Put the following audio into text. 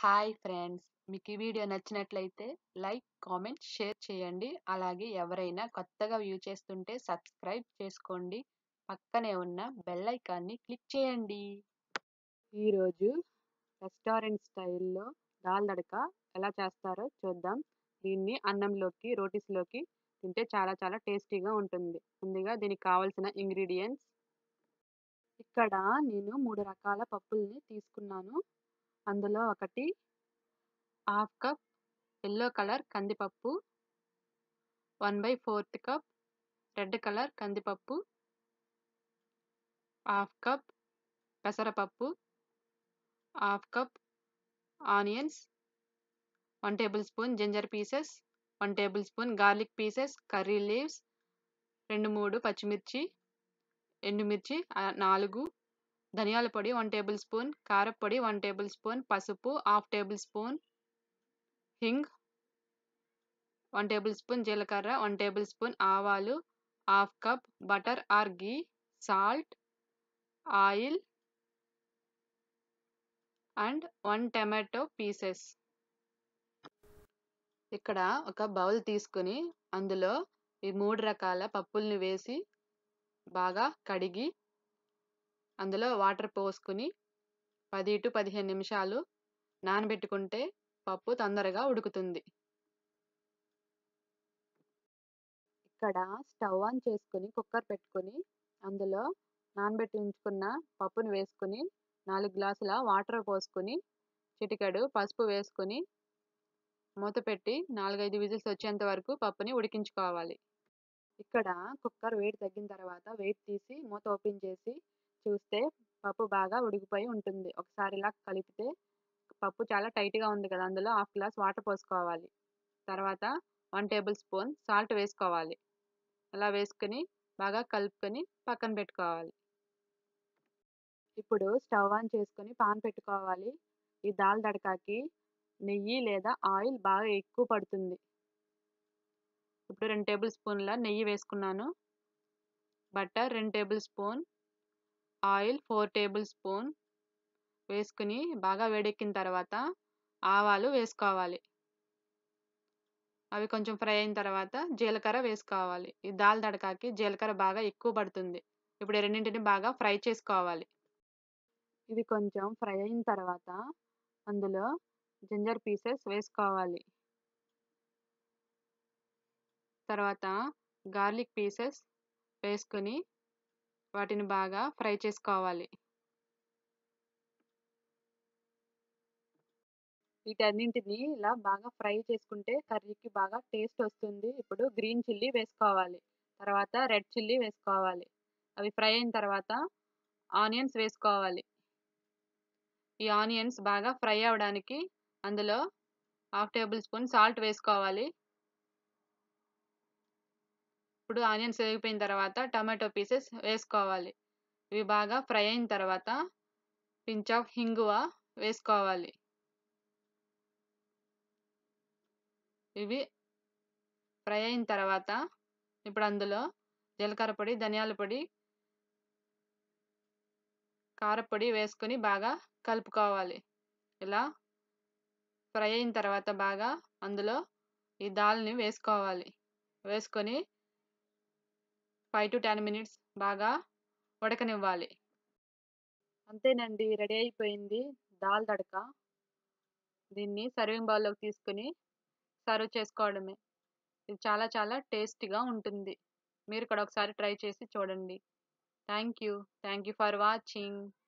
hi friends మీకు ఈ video నచ్చినట్లయితే లైక్ కామెంట్ షేర్ చేయండి అలాగే ఎవరైనా కొత్తగా వ్యూ చేస్తుంటే సబ్స్క్రైబ్ చేసుకోండి పక్కనే ఉన్న బెల్ ఐకాన్ని క్లిక్ చేయండి ఈరోజు రెస్టారెంట్ స్టైల్లో దాల్ తడక ఎలా చేస్తారో చూద్దాం దీన్ని అన్నంలోకి రోటీస్లోకి తింటే చాలా చాలా టేస్టీగా ఉంటుంది ముందుగా దీనికి కావాల్సిన ఇంగ్రీడియంట్స్ ఇక్కడ నేను మూడు రకాల పప్పుల్ని తీసుకున్నాను అందులో ఒకటి హాఫ్ కప్ ఎల్లో కలర్ కందిపప్పు one by fourth cup red colour కందిపప్పు హాఫ్ కప్ పెసరపప్పు half cup onions one tablespoon ginger pieces one tablespoon garlic pieces curry leaves రెండు మూడు పచ్చిమిర్చి ఎండుమిర్చి నాలుగు ధనియాల పొడి వన్ టేబుల్ స్పూన్ కారపొడి వన్ టేబుల్ స్పూన్ పసుపు half tablespoon hing one tablespoon జీలకర్ర వన్ టేబుల్ స్పూన్ ఆవాలు half cup butter or ghee salt oil and one tomato pieces ఇక్కడ ఒక బౌల్ తీసుకుని అందులో ఈ మూడు రకాల పప్పుల్ని వేసి బాగా కడిగి అందులో వాటర్ పోసుకుని పది టు పదిహేను నిమిషాలు నానబెట్టుకుంటే పప్పు తొందరగా ఉడుకుతుంది ఇక్కడ స్టవ్ ఆన్ చేసుకుని కుక్కర్ పెట్టుకుని అందులో నానబెట్టి ఉంచుకున్న పప్పును వేసుకుని నాలుగు గ్లాసుల వాటర్ పోసుకుని చిటికెడు పసుపు వేసుకుని మూత పెట్టి నాలుగైదు విజిల్స్ వచ్చేంత వరకు పప్పుని ఉడికించుకోవాలి ఇక్కడ కుక్కర్ వేడి తగ్గిన తర్వాత వెయిట్ తీసి మూత ఓపెన్ చేసి చూస్తే పప్పు బాగా ఉడికిపోయి ఉంటుంది ఒకసారి ఇలా కలిపితే పప్పు చాలా టైట్గా ఉంది కదా అందులో హాఫ్ గ్లాస్ వాటర్ పోసుకోవాలి తర్వాత వన్ టేబుల్ స్పూన్ సాల్ట్ వేసుకోవాలి అలా వేసుకుని బాగా కలుపుకొని పక్కన పెట్టుకోవాలి ఇప్పుడు స్టవ్ ఆన్ చేసుకొని పాన్ పెట్టుకోవాలి ఈ దాల్ తడకాకి నెయ్యి లేదా ఆయిల్ బాగా ఎక్కువ పడుతుంది ఇప్పుడు రెండు టేబుల్ స్పూన్ల నెయ్యి వేసుకున్నాను బటర్ రెండు tablespoon oil four tablespoon వేసుకుని బాగా వేడెక్కిన తర్వాత ఆవాలు వేసుకోవాలి అవి కొంచెం ఫ్రై అయిన తర్వాత జీలకర్ర వేసుకోవాలి ఈ దాల్ తడకాకి జీలకర్ర బాగా ఎక్కువ పడుతుంది ఇప్పుడు రెండింటిని బాగా ఫ్రై చేసుకోవాలి ఇవి కొంచెం ఫ్రై అయిన తర్వాత అందులో జింజర్ పీసెస్ వేసుకోవాలి తర్వాత గార్లిక్ పీసెస్ వేసుకుని వాటిని బాగా ఫ్రై చేసుకోవాలి వీటన్నింటిని ఇలా బాగా ఫ్రై చేసుకుంటే కర్రీకి బాగా టేస్ట్ వస్తుంది ఇప్పుడు గ్రీన్ చిల్లీ వేసుకోవాలి తర్వాత రెడ్ చిల్లీ వేసుకోవాలి అవి ఫ్రై అయిన తర్వాత ఆనియన్స్ వేసుకోవాలి ఈ ఆనియన్స్ బాగా ఫ్రై అవ్వడానికి అందులో హాఫ్ టేబుల్ స్పూన్ సాల్ట్ వేసుకోవాలి ఇప్పుడు ఆనియన్స్ వేగిపోయిన తర్వాత టమాటో పీసెస్ వేసుకోవాలి ఇవి బాగా ఫ్రై అయిన తర్వాత పించ్ ఆఫ్ హింగువ వేసుకోవాలి ఇవి ఫ్రై అయిన తర్వాత ఇప్పుడు అందులో జీలకర్ర పొడి ధనియాల పొడి కారపొడి వేసుకొని బాగా కలుపుకోవాలి ఇలా ఫ్రై అయిన తర్వాత బాగా అందులో ఈ దాల్ని వేసుకోవాలి వేసుకొని ఫైవ్ టు టెన్ మినిట్స్ బాగా ఉడకనివ్వాలి అంతేనండి రెడీ అయిపోయింది దాల్ తడక దీన్ని సర్వింగ్ బౌల్లోకి తీసుకుని సర్వ్ చేసుకోవడమే ఇది చాలా చాలా టేస్టీగా ఉంటుంది మీరు కూడా ఒకసారి ట్రై చేసి చూడండి thank you thank you for watching